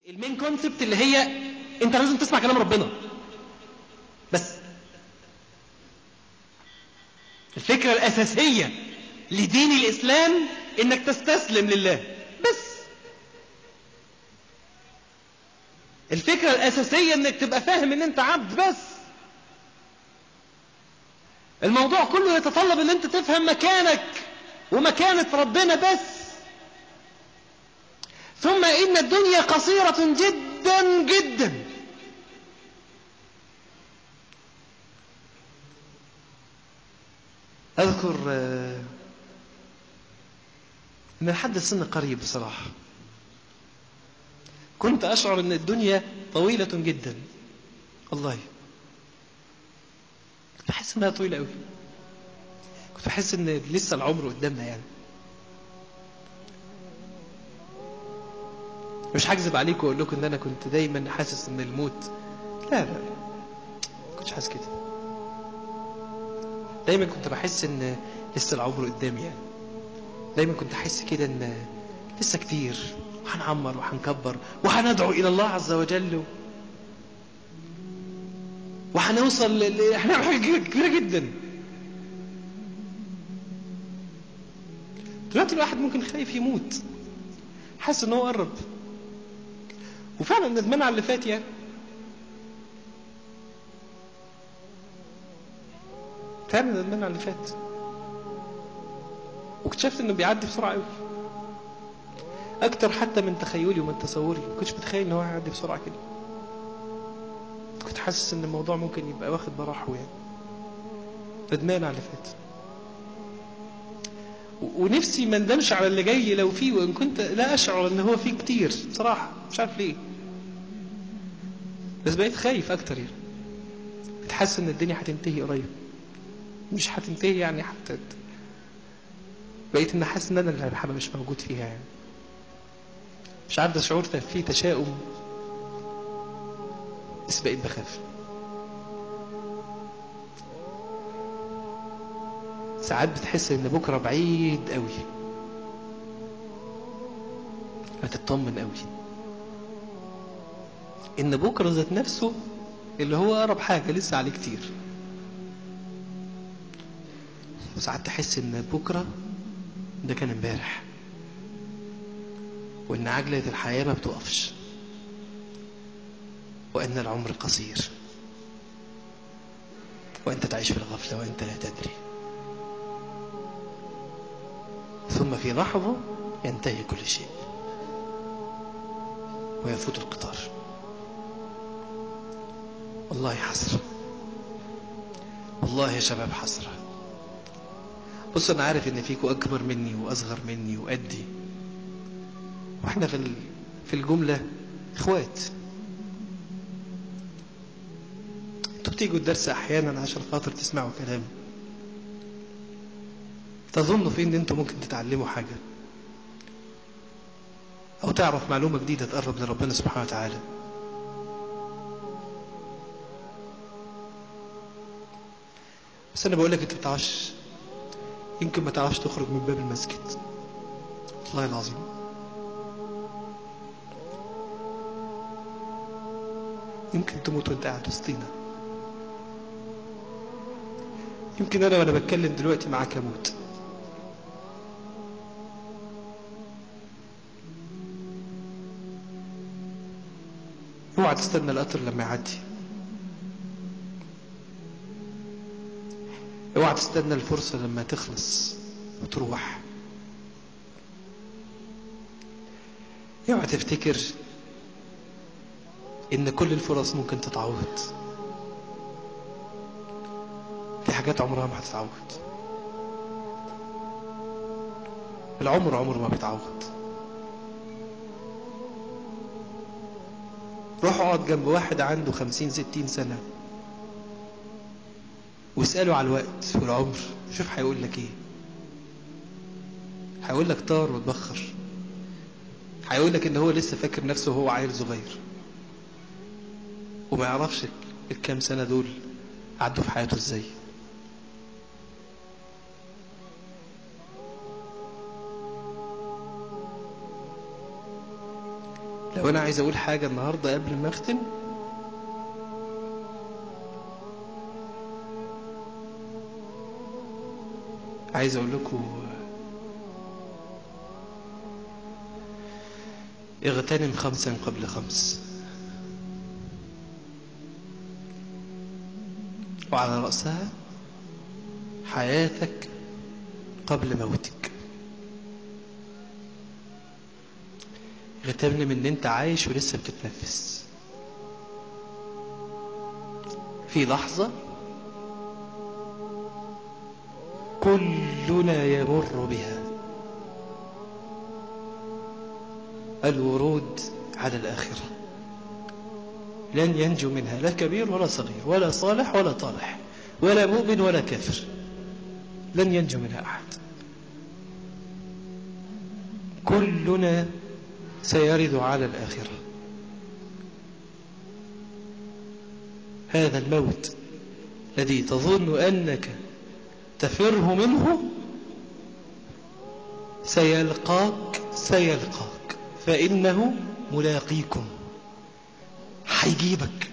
المين كونسبت اللي هي انت لازم تسمع كلام ربنا بس الفكرة الأساسية لدين الإسلام إنك تستسلم لله بس الفكرة الأساسية إنك تبقى فاهم إن أنت عبد بس الموضوع كله يتطلب إن أنت تفهم مكانك ومكانة ربنا بس ثم إن الدنيا قصيرة جدا جدا أذكر من حد السن قريب بصراحة كنت أشعر أن الدنيا طويلة جدا والله كنت بحس أنها طويلة أوي كنت بحس أن لسه العمر قدامنا يعني مش هكذب عليكم واقول لكم ان انا كنت دايما حاسس ان الموت لا لا لا كنتش حاسس كده دايما كنت بحس ان لسه العمر قدامي يعني دايما كنت احس كده ان لسه كتير وهنعمر وهنكبر وهندعو الى الله عز وجل وهنوصل ل... هنعمل حاجه كبيره جدا دلوقتي الواحد ممكن خايف يموت حاسس ان هو قرب وفعلا ندمان على اللي فات يعني فعلا ندمان على اللي فات واكتشفت انه بيعدي بسرعه قوي اكتر حتى من تخيلي ومن تصوري ما كنتش متخيل ان هو هيعدي بسرعه كده كنت حاسس ان الموضوع ممكن يبقى واخد براحه يعني ندمان على اللي فات ونفسي ما ندمش على اللي جاي لو فيه وان كنت لا اشعر ان هو فيه كتير بصراحه مش عارف ليه بس بقيت خايف اكتر يعني بتحس ان الدنيا هتنتهي قريب مش هتنتهي يعني حتى بقيت ان حاسس ان انا اللي هبقى مش موجود فيها يعني مش عارف ده شعور فيه تشاؤم بس بقيت بخاف ساعات بتحس ان بكره بعيد قوي فتطمن قوي ان بكره ذات نفسه اللي هو اقرب حاجه لسه عليه كتير وساعات تحس ان بكره ده كان امبارح وان عجله الحياه ما بتقفش وان العمر قصير وانت تعيش في الغفله وانت لا تدري ثم في لحظة ينتهي كل شيء ويفوت القطار والله حسرة والله يا شباب حسرة بص أنا عارف إن فيكم أكبر مني وأصغر مني وأدي وإحنا في في الجملة إخوات انتوا بتيجوا الدرس أحيانا عشان خاطر تسمعوا كلامي تظنوا في ان انتوا ممكن تتعلموا حاجة او تعرف معلومة جديدة تقرب لربنا سبحانه وتعالى بس انا بقول لك انت بتعرفش يمكن ما تعرفش تخرج من باب المسجد والله العظيم يمكن تموت وانت قاعد وسطينا يمكن انا وانا بتكلم دلوقتي معاك اموت اوعى تستنى القطر لما يعدي اوعى تستنى الفرصة لما تخلص وتروح اوعى تفتكر ان كل الفرص ممكن تتعوض في حاجات عمرها ما هتتعوض العمر عمر ما بيتعوض روح اقعد جنب واحد عنده خمسين ستين سنة واسأله على الوقت والعمر شوف هيقول لك ايه هيقول لك طار واتبخر هيقول لك ان هو لسه فاكر نفسه وهو عيل صغير وما يعرفش الكام سنة دول عدوا في حياته ازاي لو أنا عايز أقول حاجة النهاردة قبل ما أختم عايز أقول لكم اغتنم خمسا قبل خمس وعلى رأسها حياتك قبل موتك اغتنم ان انت عايش ولسه بتتنفس في لحظة كلنا يمر بها الورود على الآخرة لن ينجو منها لا كبير ولا صغير ولا صالح ولا طالح ولا مؤمن ولا كافر لن ينجو منها أحد كلنا سيرد على الآخرة هذا الموت الذي تظن أنك تفره منه سيلقاك سيلقاك فإنه ملاقيكم هيجيبك